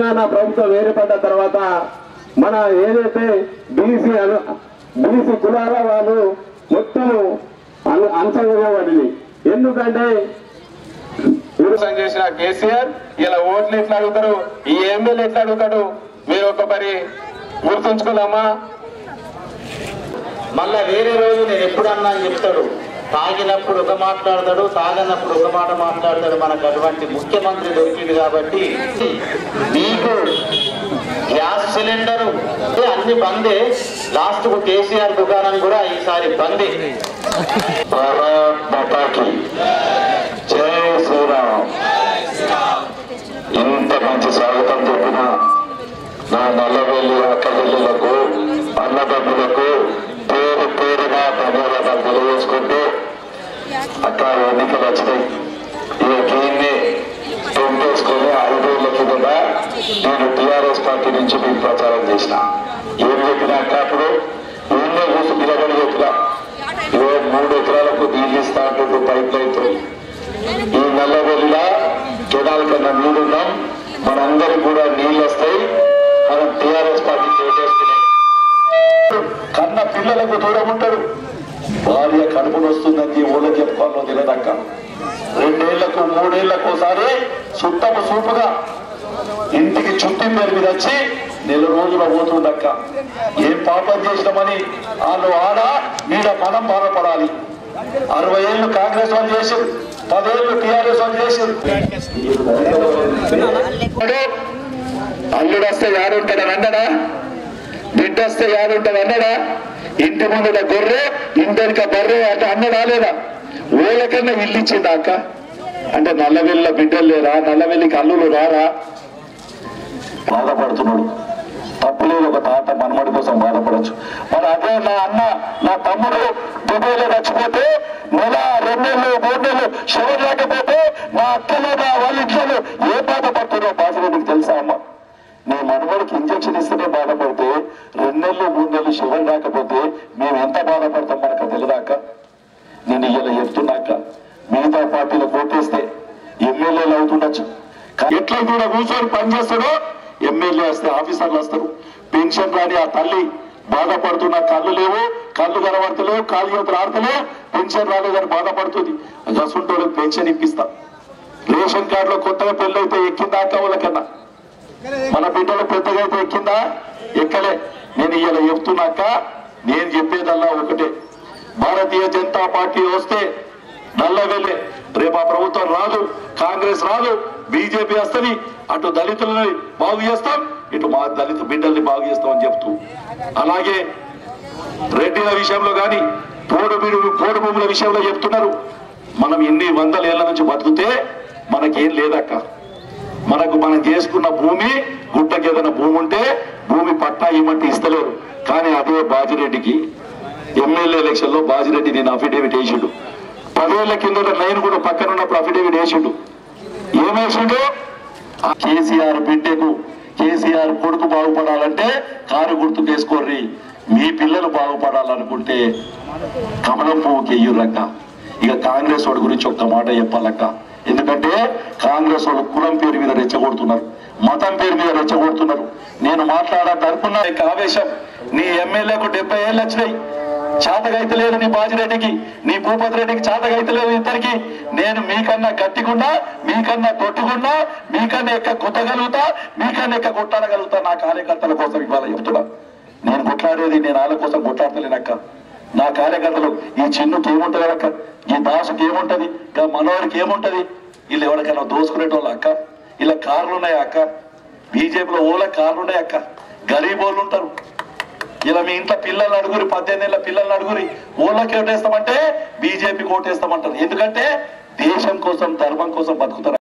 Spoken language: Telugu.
తెలంగాణ ప్రభుత్వం ఏర్పడ్డ తర్వాత మన ఏదైతే బీసీ అను బీసీ కులాల వాళ్ళు మొత్తం అను అంచవేయబడింది ఎందుకంటే మోసం చేసిన కేసీఆర్ ఇలా ఓట్లు ఎట్లా అడుగుతారు ఈ ఎమ్మెల్యే ఎట్లా అడుగుతాడు మీరు ఒక మరి గుర్తుంచుకుందామా మళ్ళా వేరే రోజు నేను ఎప్పుడన్నా అని చెప్తాడు తాగినప్పుడు ఒక మాట్లాడతాడు తాగనప్పుడు ఒక మాట మాట్లాడతాడు మనకు అటువంటి ముఖ్యమంత్రి దొరికింది కాబట్టి మీకు గ్యాస్ సిలిండర్ అన్ని బందే లాస్ట్ కు కేసీఆర్ దుకాణం కూడా ఈసారి బందే భారత్ మాతాకి జై శ్రీరామ్ ఇంత మంచి స్వాగతం చెప్పిన నా నల్లవెల్లి అక్కచెల్లెలకు అన్నదమ్ములకు పేరు పేరుగా ధన్యవాదాలు తెలియజేసుకుంటూ అక్క ఎన్నికలు వచ్చినాయి ఈ దీన్ని పంపేసుకొని ఐదేళ్ల కింద నేను టిఆర్ఎస్ పార్టీ నుంచి మీకు ప్రచారం చేసిన ఏం చెప్పినా అక్క అప్పుడు ఊళ్ళో కూర్చు నిలబడి చెప్పినా ఇరవై మూడు ఎకరాలకు నీళ్ళు ఇస్తా ఉంటుంది పైప్ లైన్తో ఈ నల్లవెల్లిలా కెనాల్ కన్నా నీళ్ళున్నాం మనందరికి కూడా నీళ్ళు వస్తాయి మనం టిఆర్ఎస్ పార్టీ ఓటేసుకున్నాం కన్న పిల్లలకు దూరం ఉంటాడు భార్య కడుపును వస్తుందని ఊళ్ళో చెప్పుకోవాలో తెలియదక్క రెండేళ్లకు మూడేళ్లకు ఒకసారి చుట్టము సూపుగా ఇంటికి చుట్టి పేరు మీద వచ్చి నెల రోజుల పోతుండక్క ఏం పాపం చేసినామని వాళ్ళు ఆడ మీద మనం బాధపడాలి అరవై ఏళ్ళు కాంగ్రెస్ వాళ్ళు చేసారు పదేళ్ళు టీఆర్ఎస్ వాళ్ళు చేసారు అల్లుడు వస్తే యాడుంటాడని అన్నడా బిడ్డ వస్తే యాడుంటది అన్నడా ఇంటి ముందుల గొర్రె ఇంటరిక బర్రె అంటే అన్నడా లేదా ఊళ్ళకన్నా ఇల్లు ఇచ్చిందా అక్క అంటే నల్లవెల్లిలో బిడ్డలు లేరా నల్లవెల్లికి అల్లులు రారా బాధపడుతున్నాడు తప్పులేదు ఒక తాత మనమడి కోసం బాధపడచ్చు మరి అదే నా అన్న నా తమ్ముడు దుబాయ్లో చచ్చిపోతే నెల రెండు నెలలు మూడు నెలలు శవం లేకపోతే నా అక్కలు నా వాళ్ళ ఇంట్లో ఏ బాధపడుతుందో బాధపడికి తెలుసా అమ్మ నీ మనవడికి ఇంజక్షన్ ఇస్తేనే బాధపడితే రెండు నెలలు మూడు నెలలు శివం రాకపోతే మేము ఎంత బాధపడతాం మనకు తెలియదాక నేను ఇలా చెప్తున్నాక మిగతా పార్టీలు కోటేస్తే ఎమ్మెల్యేలు అవుతుండొచ్చు ఎట్లా కూడా కూర్చొని పనిచేస్తాడో ఎమ్మెల్యే వస్తే ఆఫీసర్లు వస్తారు పెన్షన్ రాని ఆ తల్లి బాధపడుతున్న కళ్ళు లేవు కళ్ళు కనబడతలేవు కాలు చేతులు ఆడతలేవు పెన్షన్ రాలేదని బాధపడుతుంది గసుంటోళ్ళకి పెన్షన్ ఇప్పిస్తా రేషన్ కార్డులో కొత్తగా పెళ్ళైతే ఎక్కిందా అక్క వాళ్ళకన్నా మన బిడ్డలు పెద్దగా అయితే ఎక్కిందా ఎక్కలే నేను ఇలా చెప్తున్నాక నేను చెప్పేదల్లా ఒకటే భారతీయ జనతా పార్టీ వస్తే నల్ల వెళ్ళే రేపు ఆ ప్రభుత్వం రాదు కాంగ్రెస్ రాదు బీజేపీ వస్తుంది అటు దళితులని బాగు చేస్తాం ఇటు మా దళిత బిడ్డల్ని బాగు చేస్తామని చెప్తూ అలాగే రెడ్డిల విషయంలో కానీ పోడు బిడు పోడు భూముల విషయంలో చెప్తున్నారు మనం ఎన్ని వందల ఏళ్ల నుంచి బతికితే మనకేం లేదక్క మనకు మనం చేసుకున్న భూమి గుట్టకి ఏదైనా భూమి ఉంటే భూమి పట్టా ఇవ్వమంటే ఇస్తలేరు కానీ అదే బాజిరెడ్డికి ఎమ్మెల్యే ఎలక్షన్ లో బాజిరెడ్డి నేను అఫిడేవిట్ వేసిండు పదేళ్ల కింద నేను కూడా పక్కన ఉన్నప్పుడు అఫిడేవిట్ వేసిండు ఏమేసిండు ఆ కేసీఆర్ బిడ్డకు కేసీఆర్ కొడుకు బాగుపడాలంటే కారు గుర్తు వేసుకోర్రి మీ పిల్లలు బాగుపడాలనుకుంటే కమలం పువ్వుకి ఎయ్యుర్రక్క ఇక కాంగ్రెస్ వాడి గురించి ఒక్క మాట చెప్పాలక్క ఎందుకంటే కాంగ్రెస్ వాళ్ళు కులం పేరు మీద రెచ్చగొడుతున్నారు మతం పేరు మీద రెచ్చగొడుతున్నారు నేను మాట్లాడాలనుకున్నా ఇక ఆవేశం నీ ఎమ్మెల్యేకు డెబ్బై ఏళ్ళు వచ్చినాయి చేతగైతే లేదు నీ బాజిరెడ్డికి నీ భూపతి రెడ్డికి చేతగైతే లేదు ఇద్దరికి నేను మీకన్నా గట్టిగున్నా మీకన్నా తొట్టుకున్నా మీకన్నా ఎక్క కొట్టగలుగుతా మీకన్నా ఎక్క కొట్టాడగలుగుతా నా కార్యకర్తల కోసం ఇవాళ చెప్తున్నా నేను కొట్లాడేది నేను వాళ్ళ కోసం కొట్లాడతలేనక్క నా కార్యకర్తలు ఈ చిన్నుకి ఏముంటది అక్క ఈ దాసుకి ఏముంటది ఇంకా మనోడికి ఏముంటది వీళ్ళు ఎవరికైనా దోసుకునేటోళ్ళ అక్క ఇలా కార్లు ఉన్నాయా అక్క బీజేపీలో ఓల కార్లు ఉన్నాయి అక్క గరీబ్ వాళ్ళు ఉంటారు ఇలా మీ ఇంట్లో పిల్లలు అడుగురి పద్దెనిమిది ఏళ్ళ పిల్లలు అడుగురి ఓళ్ళకి ఓటేస్తామంటే బీజేపీకి ఓటేస్తామంటారు ఎందుకంటే దేశం కోసం ధర్మం కోసం బతుకుతారు